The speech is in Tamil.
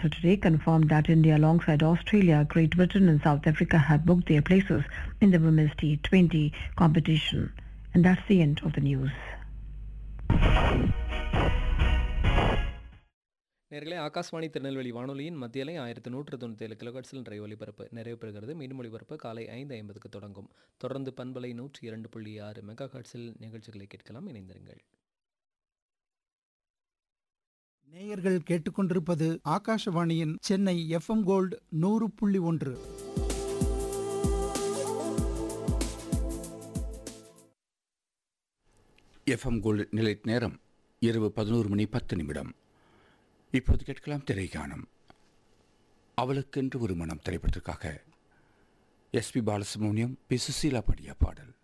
Council today confirmed that India, alongside Australia, Great Britain, and South Africa, have booked their places in the Women's T20 competition. And that's the end of the news. நேர்களே ஆகாஷ்வாணி திருநெல்வேலி வானொலியின் மத்தியலை ஆயிரத்தி நூற்று தொண்ணூற்றி ஏழு கிலோகட்ஸில் இன்றைய ஒலிபரப்பு நிறைவு பெறுகிறது மீண்டும் ஒலிபரப்பு காலை ஐந்து ஐம்பதுக்கு தொடங்கும் தொடர்ந்து பண்பலை நூற்றி இரண்டு புள்ளி ஆறு மெகா ஹர்ட்ஸில் நிகழ்ச்சிகளை கேட்கலாம் இணைந்திருங்கள் நேயர்கள் கேட்டுக்கொண்டிருப்பது ஆகாஷவாணியின் சென்னை எஃப்எம் கோல்டு நூறு புள்ளி ஒன்று எஃப்எம் கோல்டு நிலை நேரம் இரவு பதினோரு மணி பத்து நிமிடம் இப்போது கேட்கலாம் திரைகானம் அவளுக்கென்று ஒரு மனம் திரைப்படத்திற்காக எஸ்பி பாலசுப்ரமணியம் பி சுசீலா பாடிய பாடல்